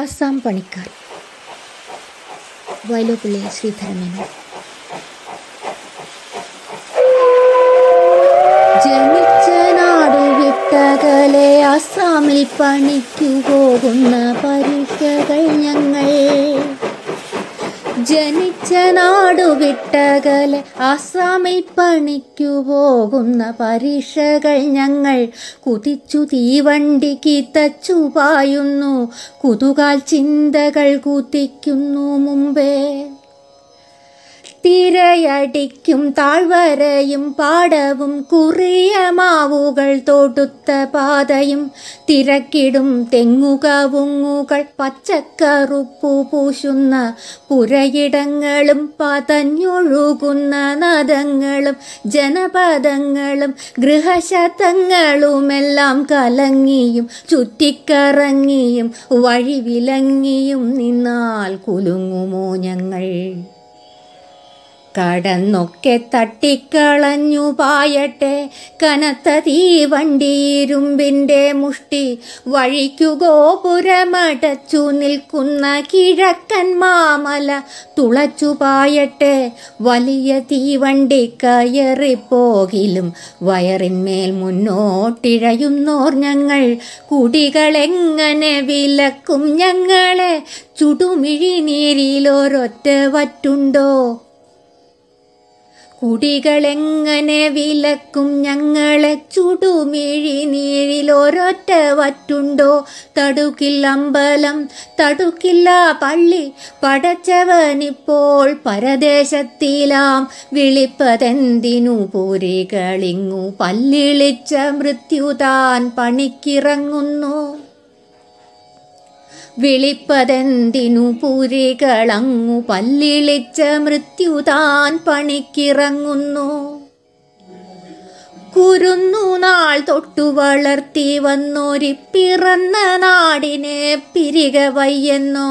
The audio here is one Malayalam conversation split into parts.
ആസാം പണിക്കാർ വയലോപ്പിള്ളി ശ്രീധരമേനോൻ ജനിച്ച നാടു വിട്ടകലെ ആസാമിൽ പണിക്കു പോകുന്ന പരീക്ഷകൾ ഞങ്ങൾ ജനിച്ച നാടു വിട്ടകലെ ആസാമിൽ പണിക്കു പോകുന്ന പരീക്ഷകൾ ഞങ്ങൾ കുതിച്ചു തീവണ്ടിക്ക് തച്ചു പായുന്നു കുതുകാൽ ചിന്തകൾ കുതിക്കുന്നു മുമ്പേ തിരയടിക്കും താഴ്വരയും പാടവും കുറിയ മാവുകൾ തൊടുത്ത പാതയും തിരക്കിടും തെങ്ങുകവുങ്ങുകൾ പച്ചക്കറുപ്പു പൂശുന്ന പുരയിടങ്ങളും പതഞ്ഞൊഴുകുന്ന നദങ്ങളും ജനപദങ്ങളും ഗൃഹശതങ്ങളുമെല്ലാം കലങ്ങിയും ചുറ്റിക്കറങ്ങിയും വഴിവിലങ്ങിയും നിന്നാൽ കുലുങ്ങുമോ ഞങ്ങൾ കടന്നൊക്കെ തട്ടിക്കളഞ്ഞു പായട്ടെ കനത്ത തീവണ്ടി ഇരുമ്പിൻ്റെ മുഷ്ടി വഴിക്കു ഗോപുരമടച്ചു നിൽക്കുന്ന കിഴക്കൻ മാമല തുളച്ചു പായട്ടെ വലിയ തീവണ്ടി കയറിപ്പോകിലും വയറിന്മേൽ മുന്നോട്ടിഴയുന്നോർ ഞങ്ങൾ കുടികളെങ്ങനെ വിലക്കും ഞങ്ങളെ ചുടുമിഴിനീരിലൊരൊറ്റ വറ്റുണ്ടോ കുടികളെങ്ങനെ വിലക്കും ഞങ്ങളെ ചുടുമിഴി നീഴിലൊരൊറ്റ വറ്റുണ്ടോ തടുക്കില്ല അമ്പലം തടുക്കില്ല പള്ളി പടച്ചവനിപ്പോൾ പരദേശത്തിലാം വിളിപ്പതെന്തിനു പൂരികളിങ്ങു പല്ലിളിച്ച മൃത്യുതാൻ പണിക്കിറങ്ങുന്നു വിളിപ്പതെന്തിനു പുരികളങ്ങു പല്ലിളിച്ച മൃത്യുതാൻ പണിക്കിറങ്ങുന്നു കുരുന്നു നാൾ തൊട്ടു വളർത്തി വന്നൊരി പിറന്ന നാടിനെ പിരിക വയ്യെന്നോ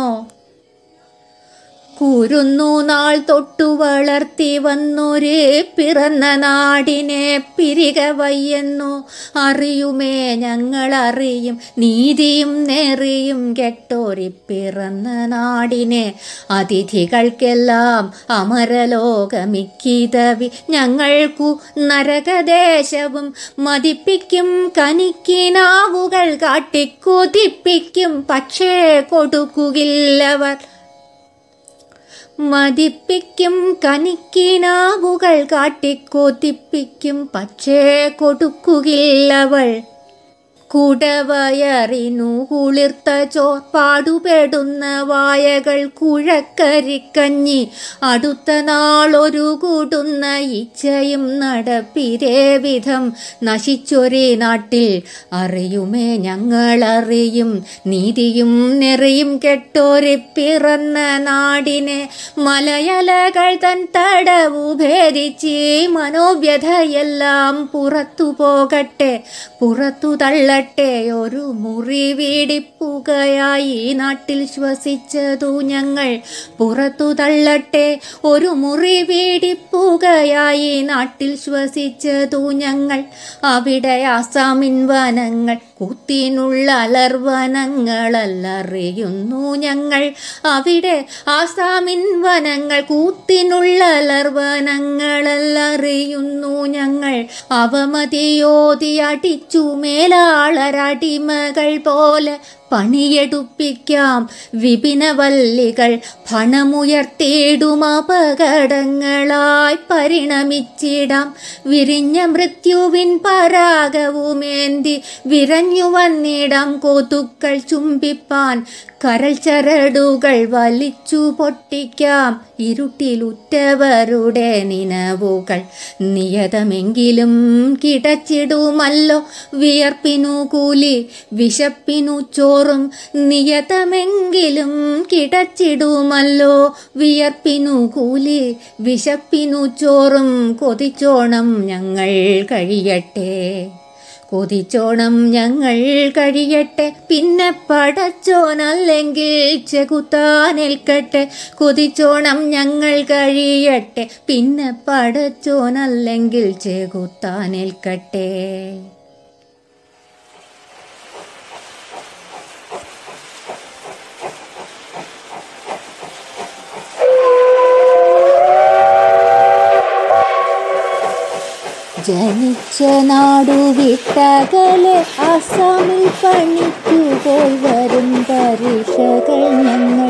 കുരുന്നു നാൾ തൊട്ടു വളർത്തി വന്നൊരേ പിറന്ന നാടിനെ പിരിക വയ്യെന്നു അറിയുമേ ഞങ്ങൾ അറിയും നീതിയും നേറിയും കെട്ടോരി പിറന്ന നാടിനെ അതിഥികൾക്കെല്ലാം അമരലോകമിക്കിതവി ഞങ്ങൾക്കു നരകദേശവും മതിപ്പിക്കും കനിക്കിനാവുകൾ കാട്ടിക്കൊതിപ്പിക്കും പക്ഷേ കൊടുക്കുകില്ലവർ മതിപ്പിക്കും കനിക്കിനാവുകൾ കാട്ടിക്കൊതിപ്പിക്കും പക്ഷേ കൊടുക്കുകില്ലവൾ കുടവയറിനു കുളിർത്ത ചോർ പാടുപെടുന്ന വായകൾ കുഴക്കരിക്കഞ്ഞി അടുത്ത നാളൊരു കൂടുന്ന ഇച്ഛയും നടപ്പിരേ വിധം നശിച്ചൊരേ നാട്ടിൽ അറിയുമേ ഞങ്ങളറിയും നീതിയും നെറിയും കെട്ടോരെ പിറന്ന നാടിനെ മലയലകൾ തൻ തടവു ഭേദിച്ച് മനോവ്യഥയെല്ലാം പുറത്തു പോകട്ടെ പുറത്തു തള്ള കൊള്ളട്ടെ ഒരു മുറി വീടിപ്പുകയായി ഈ നാട്ടിൽ ശ്വസിച്ചതു ഞങ്ങൾ പുറത്തു തള്ളട്ടെ ഒരു മുറി വീടിപ്പുകയായി നാട്ടിൽ ശ്വസിച്ചതു ഞങ്ങൾ അവിടെ ആസാമിൻ വനങ്ങൾ കൂത്തിനുള്ള അലർവനങ്ങളല്ലറിയുന്നു ഞങ്ങൾ അവിടെ ആസാമിൻ വനങ്ങൾ കൂത്തിനുള്ള അലർവനങ്ങളല്ലറിയുന്നു ഞങ്ങൾ അവമതിയോതി അടിച്ചു മേലാളരടിമകൾ പോലെ പണിയെടുപ്പിക്കാം വിപിനവല്ലികൾ പണമുയർത്തിയിടും അപകടങ്ങളായി പരിണമിച്ചിടാം വിരിഞ്ഞ മൃത്യുവിൻ പരാഗവുമേന്തി വിരഞ്ഞു വന്നിടാം കൊതുക്കൾ ചുംബിപ്പാൻ കരൾ ചരടുകൾ വലിച്ചു പൊട്ടിക്കാം ഇരുട്ടിലുറ്റവരുടെ നിലവുകൾ നിയതമെങ്കിലും കിടച്ചിടുമല്ലോ വിയർപ്പിനു കൂലി വിശപ്പിനു ചോറും നിയതമെങ്കിലും കിടച്ചിടുമല്ലോ വിയർപ്പിനു കൂലി വിശപ്പിനു ചോറും കൊതിച്ചോണം ഞങ്ങൾ കഴിയട്ടെ കൊതിച്ചോണം ഞങ്ങൾ കഴിയട്ടെ പിന്നെ പടച്ചോനല്ലെങ്കിൽ ചെകുത്താനേൽക്കട്ടെ കൊതിച്ചോണം ഞങ്ങൾ കഴിയട്ടെ പിന്നെ പടച്ചോനല്ലെങ്കിൽ ചെകുത്താനേൽക്കട്ടെ ജനിച്ച നാടു വിട്ടകലെ അസാമിൽ പണിക്കു പോയി വരും പരീക്ഷകൾ ഞങ്ങൾ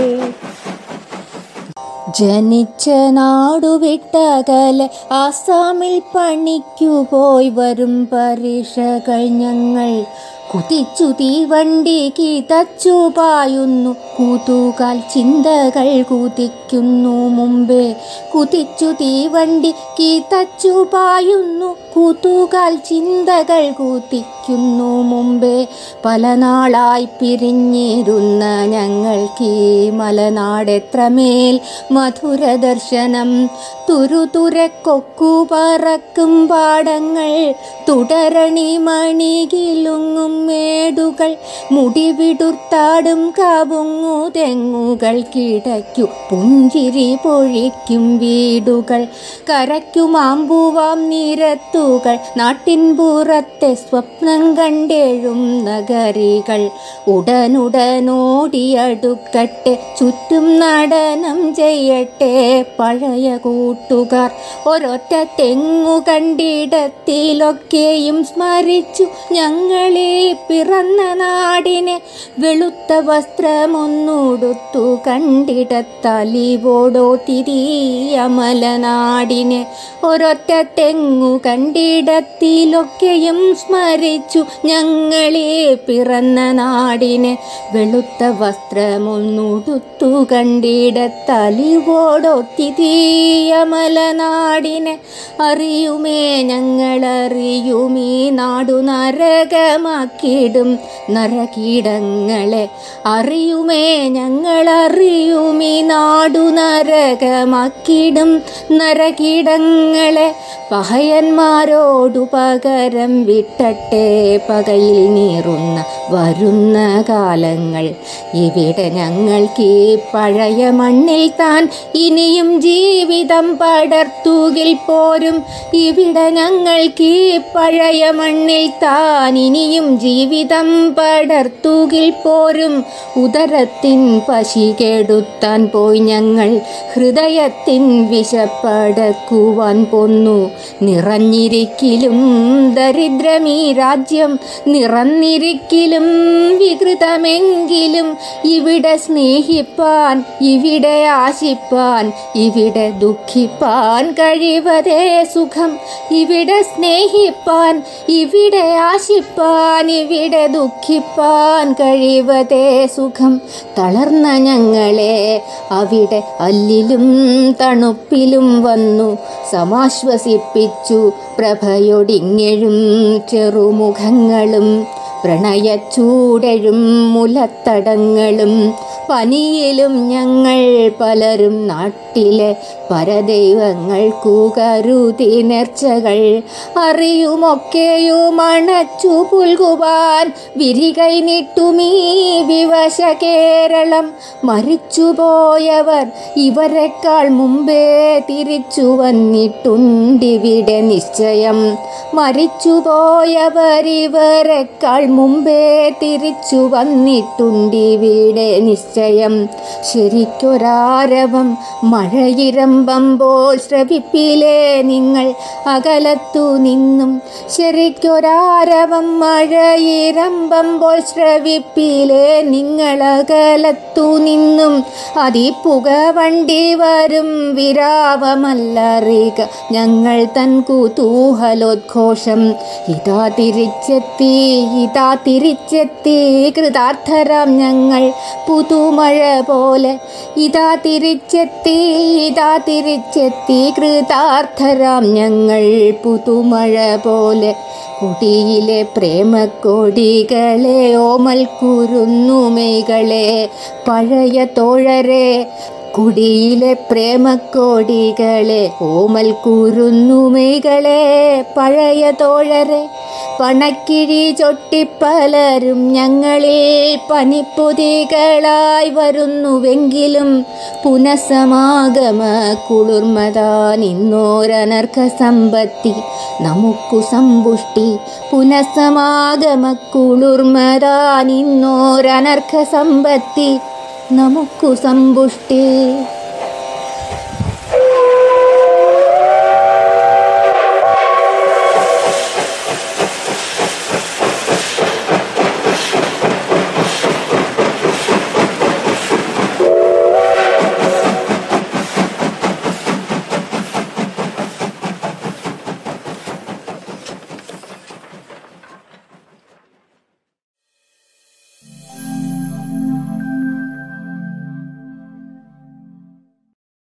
ജനിച്ച നാടു വിട്ടകലെ ആസാമിൽ പണിക്കു പോയി വരും പരീക്ഷകൾ ഞങ്ങൾ കുതിച്ചു തീവണ്ടി കിതച്ചു പായുന്നു കൂത്തുകാൽ ചിന്തകൾ കുതിക്കുന്നു മുമ്പേ കുതിച്ചു തീവണ്ടി കിതച്ചു പായുന്നു കൂത്തുകാൽ ചിന്തകൾ കുതിക്കുന്നു മുമ്പേ പല നാളായി പിരിഞ്ഞിരുന്ന ഞങ്ങൾക്ക് ഈ മലനാടെത്രമേൽ മധുര ദർശനം തുരുതുരക്കൊക്കു പറക്കും പാടങ്ങൾ തുടരണി മണികിലുങ്ങും മേടുകൾ മുടിവിടുർത്താടും കവുങ്ങു തെങ്ങുകൾ കിടയ്ക്കു പുഞ്ചിരി പൊഴിക്കും വീടുകൾ കരയ്ക്കു മാമ്പൂവാം നിരത്തുകൾ നാട്ടിൻ പുറത്തെ സ്വപ്നം കണ്ടെഴും നഗരികൾ ഉടനുടനോടിയടുക്കട്ടെ ചുറ്റും നടനം ചെയ്യട്ടെ പഴയ കൂട്ടുകാർ ഒരൊറ്റ തെങ്ങു കണ്ടിടത്തിലൊക്കെയും സ്മരിച്ചു ഞങ്ങളെ പിറന്ന നാടിനെ വെളുത്ത വസ്ത്രമൊന്നുടുത്തു കണ്ടിടത്തലിവോടോ തിരിയമലനാടിനെ ഒരൊറ്റ തെങ്ങു കണ്ടിടത്തിലൊക്കെയും സ്മരിച്ചു ഞങ്ങളെ പിറന്ന നാടിനെ വെളുത്ത വസ്ത്രമൊന്നുടുത്തു കണ്ടിടത്തലിവോടോ തിരിയമലനാടിനെ അറിയുമേ ഞങ്ങളറിയുമീ നാടു നരകമാക്കിടും നരകീടങ്ങളെ അറിയുമേ ഞങ്ങളറിയുമീ നാടു നരകമാക്കിടും നരകീടങ്ങളെ പഹയന്മാരോടു പകരം വിട്ടട്ടെ പകയിൽ നീറുന്ന വരുന്ന കാലങ്ങൾ ഇവിടെ ഞങ്ങൾക്ക് ഈ പഴയ മണ്ണിൽ താൻ ഇനിയും ജീവിതം പടർത്തുകിൽ പോരും ഇവിടെ ഞങ്ങൾക്ക് ഈ പഴയ മണ്ണിൽ താൻ ഇനിയും ജീവിതം പടർത്തുകിൽ പോരും ഉദരത്തിൻ പശി കെടുത്താൻ പോയി ഞങ്ങൾ ഹൃദയത്തിൻ വിശപ്പടക്കുവാൻ പൊന്നു നിറഞ്ഞിരിക്കിലും ദരിദ്രമീ രാജ്യം നിറഞ്ഞിരിക്കിലും വികൃതമെങ്കിലും ഇവിടെ സ്നേഹിപ്പാൻ ഇവിടെ ആശിപ്പാൻ ഇവിടെ ദുഃഖിപ്പാൻ കഴിവതേ സുഖം ഇവിടെ സ്നേഹിപ്പാൻ ഇവിടെ ആശിപ്പാൻ ഇവിടെ ദുഃഖിപ്പാൻ കഴിവതേ സുഖം തളർന്ന ഞങ്ങളെ അവിടെ അല്ലിലും തണുപ്പിലും വന്നു സമാശ്വസിപ്പിച്ചു പ്രഭയൊടിങ്ങഴും ചെറുമുഖങ്ങളും പ്രണയച്ചൂടഴും മുലത്തടങ്ങളും പനിയിലും ഞങ്ങൾ പലരും നാട്ടിലെ പരദൈവങ്ങൾക്കു കരുതി നേർച്ചകൾ അറിയുമൊക്കെയും അണച്ചു പുൽകുവാൻ വിരികൈ നീട്ടുമീ വിവശ കേരളം മരിച്ചുപോയവർ ഇവരെക്കാൾ മുമ്പേ തിരിച്ചു വന്നിട്ടുണ്ടിവിടെ നിശ്ചയം മരിച്ചുപോയവർ ഇവരെക്കാൾ മുമ്പേ തിരിച്ചു വന്നിട്ടുണ്ടിവിടെ നിശ്ചയം ശരിക്കൊരാരവം മഴയിരമ്പമ്പോൾ ശ്രവിപ്പിലേ നിങ്ങൾ അകലത്തു നിന്നും ശരിക്കൊരാരവം മഴയിരമ്പമ്പോൾ ശ്രവിപ്പിലേ നിങ്ങൾ അകലത്തു നിന്നും അതിപ്പുക വണ്ടി വരും വിരാവമല്ലറിക ഞങ്ങൾ തൻ കുതൂഹലോദ്ഘോഷം ഇതാ തിരിച്ചെത്തി ഇതാ തിരിച്ചെത്തി കൃതാർത്ഥരാം ഞങ്ങൾ പുതുമഴ പോലെ ഇതാ തിരിച്ചെത്തി ഇതാ തിരിച്ചെത്തി കൃതാർത്ഥരാം ഞങ്ങൾ പുതുമഴ പോലെ കുടിയിലെ പ്രേമക്കൊടികളെ ഓമൽ കുരുന്നുമൈകളെ പഴയ തോഴരെ കുടിയിലെ പ്രേമക്കോടികളെ ഓമൽ കുരുന്നുമൈകളെ പഴയ തോഴരെ പണക്കിഴി ചൊട്ടിപ്പലരും ഞങ്ങളിൽ പനിപ്പുതികളായി വരുന്നുവെങ്കിലും പുനഃസമാഗമ കുളിർമതാൻ ഇന്നോരനർഘ സമ്പത്തി നമുക്കു സമ്പുഷ്ടി പുനഃസമാഗമ കുളിർമതാൻ ഇന്നോരനർഘ സമ്പത്തി നമുക്കു സമ്പുഷ്ടി